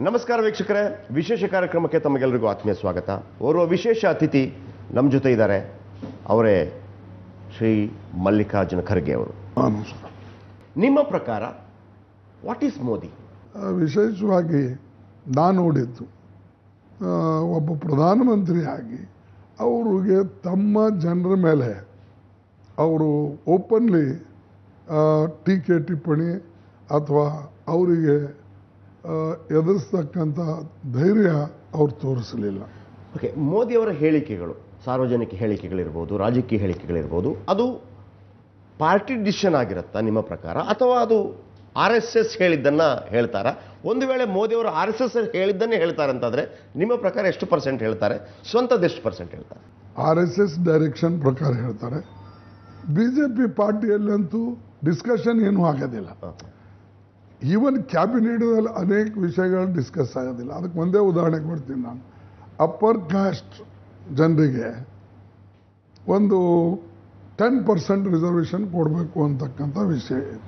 ನಮಸ್ಕಾರ ವೀಕ್ಷಕರೇ ವಿಶೇಷ ಕಾರ್ಯಕ್ರಮಕ್ಕೆ ತಮಗೆಲ್ಲರಿಗೂ ಆತ್ಮೀಯ ಸ್ವಾಗತ ಓರ್ವ ವಿಶೇಷ ಅತಿಥಿ ನಮ್ಮ ಜೊತೆ ಇದ್ದಾರೆ ಅವರೇ ಶ್ರೀ ಮಲ್ಲಿಕಾರ್ಜುನ ಖರ್ಗೆ ಅವರು ಹಾ, ನಮಸ್ಕಾರ ನಿಮ್ಮ ಪ್ರಕಾರ ವಾಟ್ ಈಸ್ ಮೋದಿ ಆ, ವಿಶೇಷವಾಗಿ ನಾನು ನೋಡಿದ್ದು ಆ, ಒಬ್ಬ ಪ್ರಧಾನಮಂತ್ರಿಯಾಗಿ ಅವರಿಗೆ ತಮ್ಮ ಜನರ ಮೇಲೆ ಅವರು ಓಪನ್ಲಿ ಟೀಕೆ ಟಿಪ್ಪಣಿ ಅಥವಾ ಅವರಿಗೆ ಆ, ಎದುರಿಸ್ತಕ್ಕಂಥ ಧೈರ್ಯ ಅವ್ರು ತೋರಿಸಲಿಲ್ಲ ಓಕೆ ಮೋದಿಯವರ ಹೇಳಿಕೆಗಳು ಸಾರ್ವಜನಿಕ ಹೇಳಿಕೆಗಳಿರ್ಬೋದು ರಾಜಕೀಯ ಹೇಳಿಕೆಗಳಿರ್ಬೋದು ಅದು ಪಾರ್ಟಿ ಡಿಸಿಷನ್ ಆಗಿರುತ್ತಾ ನಿಮ್ಮ ಪ್ರಕಾರ ಅಥವಾ ಅದು ಆರ್ ಎಸ್ ಎಸ್ ಹೇಳಿದ್ದನ್ನು ಹೇಳ್ತಾರಾ ಒಂದು ವೇಳೆ ಮೋದಿಯವರು ಆರ್ ಎಸ್ ಎಸ್ ಹೇಳಿದ್ದನ್ನೇ ಹೇಳ್ತಾರೆ ಅಂತಾದರೆ ನಿಮ್ಮ ಪ್ರಕಾರ ಎಷ್ಟು ಪರ್ಸೆಂಟ್ ಹೇಳ್ತಾರೆ ಸ್ವಂತದ್ದು ಎಷ್ಟು ಪರ್ಸೆಂಟ್ ಹೇಳ್ತಾರೆ ಆರ್ ಎಸ್ ಎಸ್ ಡೈರೆಕ್ಷನ್ ಪ್ರಕಾರ ಹೇಳ್ತಾರೆ ಬಿ ಜೆ ಪಿ ಪಾರ್ಟಿಯಲ್ಲಂತೂ ಡಿಸ್ಕಷನ್ ಏನೂ ಆಗೋದಿಲ್ಲ ಈವನ್ ಕ್ಯಾಬಿನೆಟ್ದಲ್ಲಿ ಅನೇಕ ವಿಷಯಗಳು ಡಿಸ್ಕಸ್ ಆಗೋದಿಲ್ಲ ಅದಕ್ಕೆ ಒಂದೇ ಉದಾಹರಣೆ ಕೊಡ್ತೀನಿ ನಾನು ಅಪ್ಪರ್ ಕಾಸ್ಟ್ ಜನರಿಗೆ ಒಂದು ಟೆನ್ ಪರ್ಸೆಂಟ್ ರಿಸರ್ವೇಷನ್ ಕೊಡಬೇಕು ಅಂತಕ್ಕಂಥ ವಿಷಯ ಇದೆ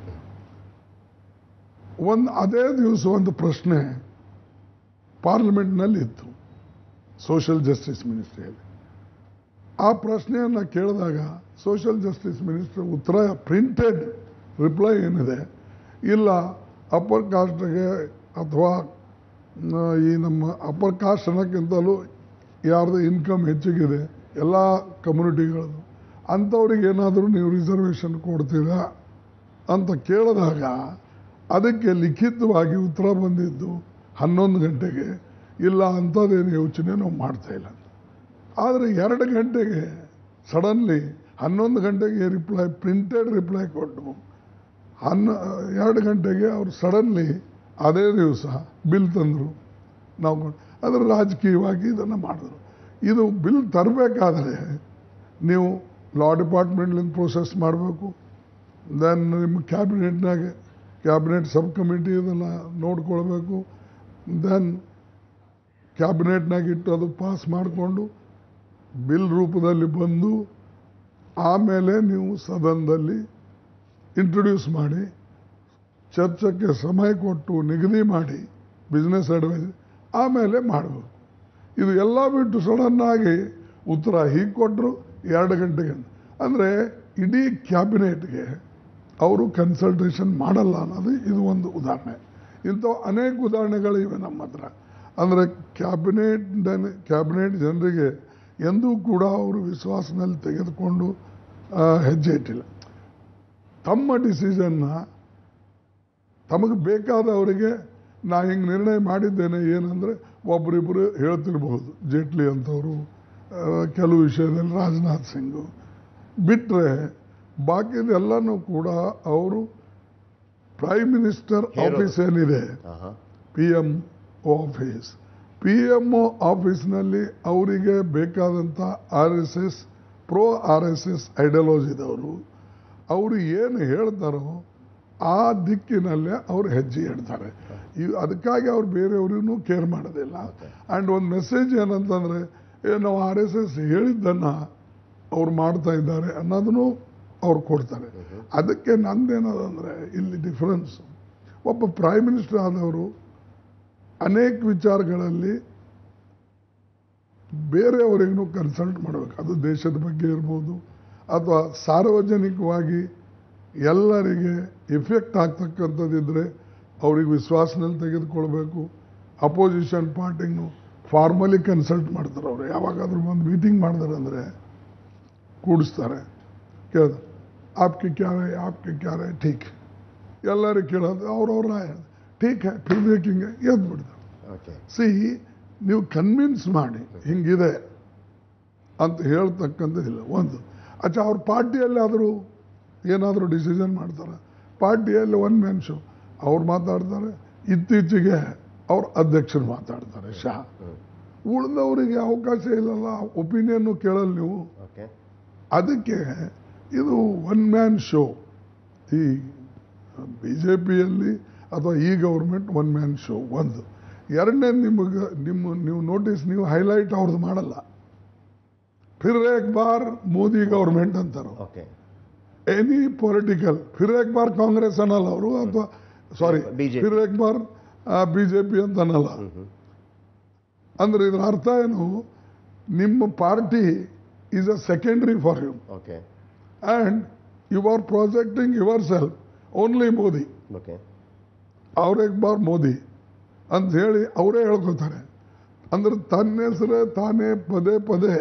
ಒಂದು ಅದೇ ದಿವಸ ಒಂದು ಪ್ರಶ್ನೆ ಪಾರ್ಲಿಮೆಂಟ್ನಲ್ಲಿ ಇತ್ತು ಸೋಷಿಯಲ್ ಜಸ್ಟಿಸ್ ಮಿನಿಸ್ಟ್ರಿಯಲ್ಲಿ ಆ ಪ್ರಶ್ನೆಯನ್ನು ಕೇಳಿದಾಗ ಸೋಷಿಯಲ್ ಜಸ್ಟಿಸ್ ಮಿನಿಸ್ಟರ್ ಉತ್ತರ ಪ್ರಿಂಟೆಡ್ ರಿಪ್ಲೈ ಏನಿದೆ ಇಲ್ಲ ಅಪ್ಪರ್ ಕಾಸ್ಟ್ಗೆ ಅಥವಾ ಮ್, ಈ ನಮ್ಮ ಅಪ್ಪರ್ ಕಾಸ್ಟ್ ಅನ್ನೋಕ್ಕಿಂತಲೂ ಯಾರ್ದು ಇನ್ಕಮ್ ಹೆಚ್ಚಿಗಿದೆ ಎಲ್ಲ ಕಮ್ಯುನಿಟಿಗಳದ್ದು ಅಂಥವ್ರಿಗೆ ಏನಾದರೂ ನೀವು ರಿಸರ್ವೇಷನ್ ಕೊಡ್ತೀರಾ ಅಂತ ಕೇಳಿದಾಗ ಅದಕ್ಕೆ ಲಿಖಿತವಾಗಿ ಉತ್ತರ ಬಂದಿದ್ದು ಹನ್ನೊಂದು ಗಂಟೆಗೆ ಇಲ್ಲ ಅಂಥದ್ದೇನು ಯೋಚನೆ ನಾವು ಮಾಡ್ತಾ ಇಲ್ಲ ಅಂತ ಆದರೆ ಎರಡು ಗಂಟೆಗೆ ಸಡನ್ಲಿ ಹನ್ನೊಂದು ಗಂಟೆಗೆ ರಿಪ್ಲೈ ಪ್ರಿಂಟೆಡ್ ರಿಪ್ಲೈ ಕೊಟ್ಟು ಹನ್ನ ಎರಡು ಗಂಟೆಗೆ ಅವರು ಸಡನ್ಲಿ ಅದೇ ದಿವಸ ಬಿಲ್ ತಂದರು ನಾವು ಕೊಡ್- ಅದರ ರಾಜಕೀಯವಾಗಿ ಇದನ್ನು ಮಾಡಿದ್ರು ಇದು ಬಿಲ್ ತರಬೇಕಾದ್ರೆ ನೀವು ಲಾ ಡಿಪಾರ್ಟ್ಮೆಂಟ್ಲಿಂದ ಪ್ರೋಸೆಸ್ ಮಾಡಬೇಕು ದೆನ್ ನಿಮ್ಮ ಕ್ಯಾಬಿನೆಟ್ನಾಗೆ ಕ್ಯಾಬಿನೆಟ್ ಸಬ್ ಕಮಿಟಿ ಇದನ್ನು ನೋಡ್ಕೊಳ್ಬೇಕು ದೆನ್ ಕ್ಯಾಬಿನೆಟ್ನಾಗ ಇಟ್ಟು ಅದು ಪಾಸ್ ಮಾಡಿಕೊಂಡು ಬಿಲ್ ರೂಪದಲ್ಲಿ ಬಂದು ಆಮೇಲೆ ನೀವು ಸದನದಲ್ಲಿ ಇಂಟ್ರೊಡ್ಯೂಸ್ ಮಾಡಿ ಚರ್ಚೆಗೆ ಸಮಯ ಕೊಟ್ಟು ನಿಗದಿ ಮಾಡಿ ಬಿಸ್ನೆಸ್ ಅಡ್ವೈಸ್ ಆಮೇಲೆ ಮಾಡಬೇಕು ಇದು ಎಲ್ಲ ಬಿಟ್ಟು ಸಡನ್ನಾಗಿ ಉತ್ತರ ಹೀಗೆ ಕೊಟ್ಟರು ಎರಡು ಗಂಟೆಗೆ ಅಂದರೆ ಇಡೀ ಕ್ಯಾಬಿನೆಟ್ಗೆ ಅವರು ಕನ್ಸಲ್ಟೇಷನ್ ಮಾಡಲ್ಲ ಅನ್ನೋದು ಇದು ಒಂದು ಉದಾಹರಣೆ ಇಂಥ ಅನೇಕ ಉದಾಹರಣೆಗಳಿವೆ ನಮ್ಮ ಹತ್ರ ಅಂದರೆ ಕ್ಯಾಬಿನೆಟ್ ಕ್ಯಾಬಿನೆಟ್ ಜನರಿಗೆ ಎಂದೂ ಕೂಡ ಅವರು ವಿಶ್ವಾಸದಲ್ಲಿ ತೆಗೆದುಕೊಂಡು ಆ, ಹೆಜ್ಜೆ ಇಟ್ಟಿಲ್ಲ ತಮ್ಮ ಡಿಸಿಷನ್ನ ತಮಗೆ ಬೇಕಾದವರಿಗೆ ನಾ ಹಿಂಗೆ ನಿರ್ಣಯ ಮಾಡಿದ್ದೇನೆ ಏನಂದರೆ ಒಬ್ಬರಿಬ್ಬರು ಹೇಳ್ತಿರ್ಬೋದು ಜೇಟ್ಲಿ ಅಂಥವರು ಆ, ಕೆಲವು ವಿಷಯದಲ್ಲಿ ರಾಜನಾಥ್ ಸಿಂಗು ಬಿಟ್ಟರೆ ಬಾಕಿದೆಲ್ಲನೂ ಕೂಡ ಅವರು ಪ್ರೈಮ್ ಮಿನಿಸ್ಟರ್ ಹೇರೋದು. ಆಫೀಸ್ ಏನಿದೆ ಆಹಾ. P M office P M ಆಫೀಸ್ನಲ್ಲಿ ಅವರಿಗೆ ಬೇಕಾದಂಥ R S S pro R S S ಐಡಿಯಾಲಜಿದವರು ಅವರು ಏನು ಹೇಳ್ತಾರೋ ಆ ದಿಕ್ಕಿನಲ್ಲೇ ಅವ್ರು ಹೆಜ್ಜೆ ಇಡ್ತಾರೆ ಈ ಅದಕ್ಕಾಗಿ ಅವ್ರು ಬೇರೆಯವ್ರಿಗೂ ಕೇರ್ ಮಾಡೋದಿಲ್ಲ ಆ್ಯಂಡ್ ಒಂದು ಮೆಸೇಜ್ ಏನಂತಂದರೆ ಏ ನಾವು ಆರ್ ಎಸ್ ಎಸ್ ಹೇಳಿದ್ದನ್ನು ಅವ್ರು ಮಾಡ್ತಾ ಇದ್ದಾರೆ ಅನ್ನೋದನ್ನು ಅವ್ರು ಕೊಡ್ತಾರೆ ಅದಕ್ಕೆ ನಂದೇನದಂದರೆ ಇಲ್ಲಿ ಡಿಫರೆನ್ಸ್ ಒಬ್ಬ ಪ್ರೈಮ್ ಮಿನಿಸ್ಟರ್ ಆದವರು ಅನೇಕ ವಿಚಾರಗಳಲ್ಲಿ ಬೇರೆಯವರಿಗೂ ಕನ್ಸಲ್ಟ್ ಮಾಡಬೇಕು ಅದು ದೇಶದ ಬಗ್ಗೆ ಇರ್ಬೋದು ಅಥವಾ ಸಾರ್ವಜನಿಕವಾಗಿ ಎಲ್ಲರಿಗೆ ಇಫೆಕ್ಟ್ ಆಗ್ತಕ್ಕಂಥದ್ದಿದ್ರೆ ಅವ್ರಿಗೆ ವಿಶ್ವಾಸನಲ್ಲಿ ತೆಗೆದುಕೊಳ್ಬೇಕು ಅಪೋಸಿಷನ್ ಪಾರ್ಟಿಗೂ ಫಾರ್ಮಲಿ ಕನ್ಸಲ್ಟ್ ಮಾಡ್ತಾರೆ ಅವರು ಯಾವಾಗಾದ್ರೂ ಒಂದು ಮೀಟಿಂಗ್ ಮಾಡಿದಾರೆ ಅಂದರೆ ಕೂಡಿಸ್ತಾರೆ ಕೇಳಿದ ಆಪ್ಗೆ ಕ್ಯಾರೆ ಆಪ್ಗೆ ಕ್ಯಾರೆ ಠೀಕ್ ಎಲ್ಲರಿಗೆ ಕೇಳೋದು ಅವ್ರವ್ರ ರಾಯ ಠೀಕ್ ಹೈ ಫಿರ್ ಹಿಂಗೆ ಎದ್ದು ಬಿಡ್ತಾರೆ ಓಕೆ ಸಿ ನೀವು ಕನ್ವಿನ್ಸ್ ಮಾಡಿ ಹಿಂಗಿದೆ ಅಂತ ಹೇಳ್ತಕ್ಕಂಥದ್ದಿಲ್ಲ ಒಂದು ಅಚ್ಚಾ ಅವ್ರ ಪಾರ್ಟಿಯಲ್ಲಿ ಆದರೂ ಏನಾದರೂ ಡಿಸಿಷನ್ ಮಾಡ್ತಾರೆ ಪಾರ್ಟಿಯಲ್ಲಿ ಒನ್ ಮ್ಯಾನ್ ಶೋ ಅವ್ರು ಮಾತಾಡ್ತಾರೆ ಇತ್ತೀಚೆಗೆ ಅವ್ರ ಅಧ್ಯಕ್ಷರು ಮಾತಾಡ್ತಾರೆ ಶಾ ಉಳಿದವರಿಗೆ ಅವಕಾಶ ಇಲ್ಲಲ್ಲ ಒಪಿನಿಯನ್ನು ಕೇಳಲ್ಲ ನೀವು ಓಕೆ ಅದಕ್ಕೆ ಇದು ಒನ್ ಮ್ಯಾನ್ ಶೋ ಈ ಬಿ ಜೆ ಪಿಯಲ್ಲಿ ಅಥವಾ ಈ ಗೌರ್ಮೆಂಟ್ ಒನ್ ಮ್ಯಾನ್ ಶೋ ಒಂದು ಎರಡನೇ ನಿಮಗೆ ನಿಮ್ಮ ನೀವು ನೋಟಿಸ್ ನೀವು ಹೈಲೈಟ್ ಅವ್ರದ್ದು ಮಾಡಲ್ಲ ಫಿರ್ ಏಕ್ ಬಾರ್ ಮೋದಿ ಗೌರ್ಮೆಂಟ್ ಅಂತಾರೆ ಓಕೆ ಎನಿ ಪೊಲಿಟಿಕಲ್ ಫಿರ್ ಏಕ್ ಬಾರ್ ಕಾಂಗ್ರೆಸ್ ಅನ್ನಲ್ಲ ಅವರು ಅಥವಾ ಸಾರಿ BJP. ಫಿರ್ ಏಕ್ ಬಾರ್ ಬಿ ಜೆ ಪಿ ಅಂತ ಅನ್ನಲ್ಲ ಅಂದ್ರೆ ಇದರ ಅರ್ಥ ಏನು ನಿಮ್ಮ party is a secondary for you okay and you are projecting yourself only Modi okay ಅವ್ರಿಗೆ ಬಾರ್ ಮೋದಿ ಅಂತ ಹೇಳಿ ಅವರೇ ಹೇಳ್ಕೊತಾರೆ ಅಂದ್ರೆ ತನ್ನ ಹೆಸರೇ ತಾನೇ ಪದೇ ಪದೇ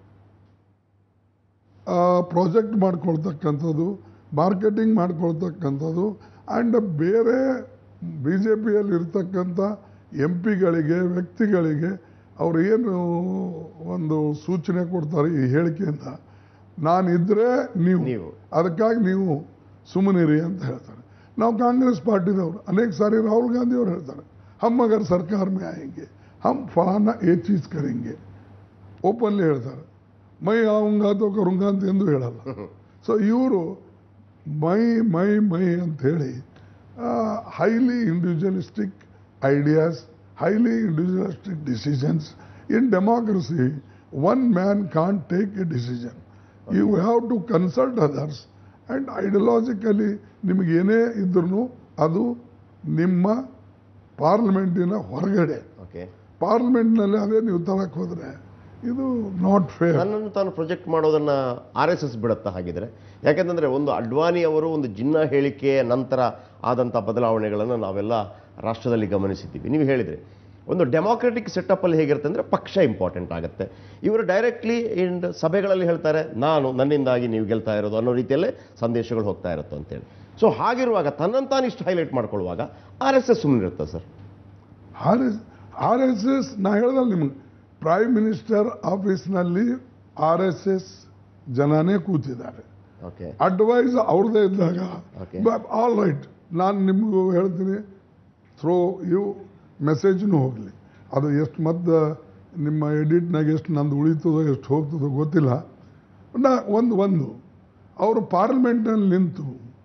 ಪ್ರಾಜೆಕ್ಟ್ ಮಾಡ್ಕೊಳ್ತಕ್ಕಂಥದ್ದು ಮಾರ್ಕೆಟಿಂಗ್ ಮಾಡ್ಕೊಳ್ತಕ್ಕಂಥದ್ದು ಆ್ಯಂಡ್ ಬೇರೆ ಬಿ ಜೆ ಪಿಯಲ್ಲಿ ಇರ್ತಕ್ಕಂಥ ಎಂ ಪಿಗಳಿಗೆ ವ್ಯಕ್ತಿಗಳಿಗೆ ಅವ್ರು ಏನು ಒಂದು ಸೂಚನೆ ಕೊಡ್ತಾರೆ ಈ ಹೇಳಿಕೆಯಿಂದ ನಾನಿದ್ರೆ ನೀವು ನೀವು. ಅದಕ್ಕಾಗಿ ನೀವು ಸುಮ್ಮನಿರಿ ಅಂತ ಹೇಳ್ತಾರೆ ನಾವು ಕಾಂಗ್ರೆಸ್ ಪಾರ್ಟಿದವರು ಅನೇಕ ಸಾರಿ ರಾಹುಲ್ ಗಾಂಧಿ ಅವರು ಹೇಳ್ತಾರೆ ಹಮ್ ಅಗರ್ ಸರ್ಕಾರ ಮೇ ಆएंगे ಹಮ್ ಫಲಾನ ಏ ಚೀಸ್ ಕರೆಂಗೆ ಓಪನ್ಲಿ ಹೇಳ್ತಾರೆ ಮೈ ಆವಂಗ ಅಥವಾ ಕರುಂಗ ಅಂತ ಎಂದು ಹೇಳಲ್ಲ ಸೊ ಇವರು ಮೈ ಮೈ ಮೈ ಅಂತ ಹೇಳಿ highly individualistic ideas highly individualistic decisions in democracy one man can't take a decision you have to consult others and ideologically ನಿಮಗೆ ಏನೇ ಇದ್ರೂ ಅದು ನಿಮ್ಮ ಪಾರ್ಲಿಮೆಂಟಿನ ಹೊರಗಡೆ ಓಕೆ ಪಾರ್ಲಿಮೆಂಟ್ನಲ್ಲಿ ಅದೇ ನೀವು ತರಕ್ಕೆ ಹೋದರೆ ಇದು ನಾಟ್ ಫೇರ್ ನನ್ನನ್ನು ತಾನು ಪ್ರೊಜೆಕ್ಟ್ ಮಾಡೋದನ್ನ ಆರ್ ಎಸ್ ಎಸ್ ಬಿಡುತ್ತಾ ಹಾಗಿದ್ರೆ ಯಾಕೆಂತಂದ್ರೆ ಒಂದು ಅಡ್ವಾಣಿ ಅವರು ಒಂದು ಜಿನ್ನ ಹೇಳಿಕೆಯ ನಂತರ ಆದಂಥ ಬದಲಾವಣೆಗಳನ್ನು ನಾವೆಲ್ಲ ರಾಷ್ಟ್ರದಲ್ಲಿ ಗಮನಿಸಿದ್ದೀವಿ ನೀವು ಹೇಳಿದ್ರಿ ಒಂದು ಡೆಮಾಕ್ರೆಟಿಕ್ ಸೆಟಪ್ಪಲ್ಲಿ ಹೇಗಿರುತ್ತೆ ಅಂದರೆ ಪಕ್ಷ ಇಂಪಾರ್ಟೆಂಟ್ ಆಗುತ್ತೆ ಇವರು ಡೈರೆಕ್ಟ್ಲಿ ಇನ್ ಸಭೆಗಳಲ್ಲಿ ಹೇಳ್ತಾರೆ ನಾನು ನನ್ನಿಂದಾಗಿ ನೀವು ಗೆಲ್ತಾ ಇರೋದು ಅನ್ನೋ ರೀತಿಯಲ್ಲೇ ಸಂದೇಶಗಳು ಹೋಗ್ತಾ ಇರುತ್ತೆ ಅಂತೇಳಿ ಸೊ ಹಾಗಿರುವಾಗ ತನ್ನಂತಾನು ಇಷ್ಟು ಹೈಲೈಟ್ ಮಾಡ್ಕೊಳ್ಳುವಾಗ ಆರ್ ಎಸ್ ಎಸ್ ಸುಮ್ಮನೆ ಇರುತ್ತೆ sir R S R S S ನಾ ಹೇಳ್ದಲ್ಲ ನಿಮಗೆ ಪ್ರೈಮ್ ಮಿನಿಸ್ಟರ್ ಆಫೀಸ್ನಲ್ಲಿ ಆರ್ ಎಸ್ ಎಸ್ ಜನನೇ ಕೂತಿದ್ದಾರೆ ಓಕೆ ಅಡ್ವೈಸ್ ಅವ್ರದ್ದೇ ಇದ್ದಾಗ Okay. ಆಲ್ ರೈಟ್ ನಾನು ನಿಮಗೂ ಹೇಳ್ತೀನಿ ಥ್ರೋ ಯು ಮೆಸೇಜ್ನು ಹೋಗಲಿ ಅದು ಎಷ್ಟು ಮದ್ದು ನಿಮ್ಮ ಎಡಿಟ್ನಾಗ ಎಷ್ಟು ನಂದು ಉಳಿತದೋ ಎಷ್ಟು ಹೋಗ್ತದೋ ಗೊತ್ತಿಲ್ಲ ನಾ ಒಂದು ಒಂದು ಅವರು ಪಾರ್ಲಿಮೆಂಟ್ನಲ್ಲಿ ನಿಂತು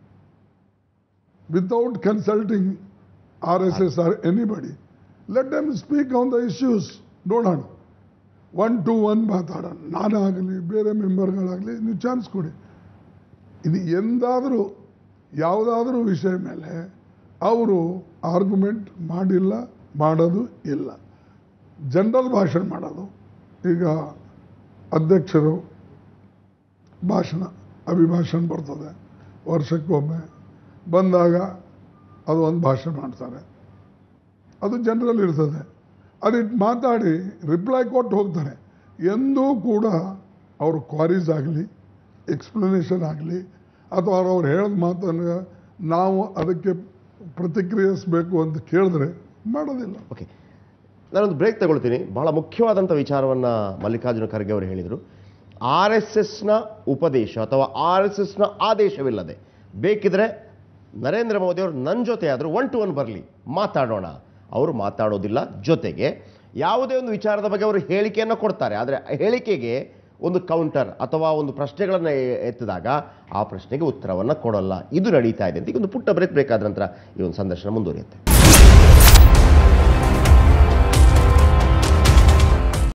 without consulting R S S R anybody let them speak on the issues ನೋಡೋಣ ಒನ್ ಟು ಒನ್ ಮಾತಾಡೋಣ ನಾನಾಗಲಿ ಬೇರೆ ಮೆಂಬರ್ಗಳಾಗಲಿ ನೀವು ಚಾನ್ಸ್ ಕೊಡಿ ಇದು ಎಂದಾದರೂ ಯಾವುದಾದ್ರೂ ವಿಷಯ ಮೇಲೆ ಅವರು ಆರ್ಗ್ಯುಮೆಂಟ್ ಮಾಡಿಲ್ಲ ಮಾಡೋದು ಇಲ್ಲ ಜನರಲ್ ಭಾಷಣ ಮಾಡೋದು ಈಗ ಅಧ್ಯಕ್ಷರು ಭಾಷಣ ಅಭಿಭಾಷಣ ಬರ್ತದೆ ವರ್ಷಕ್ಕೊಮ್ಮೆ ಬಂದಾಗ ಅದು ಒಂದು ಭಾಷಣ ಮಾಡ್ತಾರೆ ಅದು ಜನರಲ್ ಇರ್ತದೆ ಅದಿಟ್ಟು ಮಾತಾಡಿ ರಿಪ್ಲೈ ಕೊಟ್ಟು ಹೋಗ್ತಾರೆ ಎಂದೂ ಕೂಡ ಅವ್ರ ಕ್ವಾರೀಸ್ ಆಗಲಿ ಎಕ್ಸ್ಪ್ಲನೇಷನ್ ಆಗಲಿ ಅಥವಾ ಅವ್ರು ಹೇಳಿದ ಮಾತನ್ನು ನಾವು ಅದಕ್ಕೆ ಪ್ರತಿಕ್ರಿಯಿಸಬೇಕು ಅಂತ ಕೇಳಿದ್ರೆ ಮಾಡೋದಿಲ್ಲ ಓಕೆ ನಾನೊಂದು ಬ್ರೇಕ್ ತಗೊಳ್ತೀನಿ ಬಹಳ ಮುಖ್ಯವಾದಂಥ ವಿಚಾರವನ್ನು ಮಲ್ಲಿಕಾರ್ಜುನ ಖರ್ಗೆ ಅವರು ಹೇಳಿದರು ಆರ್ ಎಸ್ ಎಸ್ನ ಉಪದೇಶ ಅಥವಾ ಆರ್ ಎಸ್ ಎಸ್ನ ಆದೇಶವಿಲ್ಲದೆ ಬೇಕಿದ್ರೆ ನರೇಂದ್ರ ಮೋದಿ ಅವರು ನನ್ನ ಜೊತೆ ಆದರೂ ಒನ್ ಟು ಒನ್ ಬರಲಿ ಮಾತಾಡೋಣ ಅವರು ಮಾತಾಡೋದಿಲ್ಲ ಜೊತೆಗೆ ಯಾವುದೇ ಒಂದು ವಿಚಾರದ ಬಗ್ಗೆ ಅವರು ಹೇಳಿಕೆಯನ್ನು ಕೊಡ್ತಾರೆ ಆದರೆ ಹೇಳಿಕೆಗೆ ಒಂದು ಕೌಂಟರ್ ಅಥವಾ ಒಂದು ಪ್ರಶ್ನೆಗಳನ್ನು ಎತ್ತಿದಾಗ ಆ ಪ್ರಶ್ನೆಗೆ ಉತ್ತರವನ್ನು ಕೊಡಲ್ಲ ಇದು ನಡೀತಾ ಇದೆ ಅಂತ ಈಗ ಒಂದು ಪುಟ್ಟ ಬ್ರೇಕ್ ಬೇಕಾದ ನಂತರ ಈ ಒಂದು ಸಂದರ್ಶನ ಮುಂದುವರಿಯುತ್ತೆ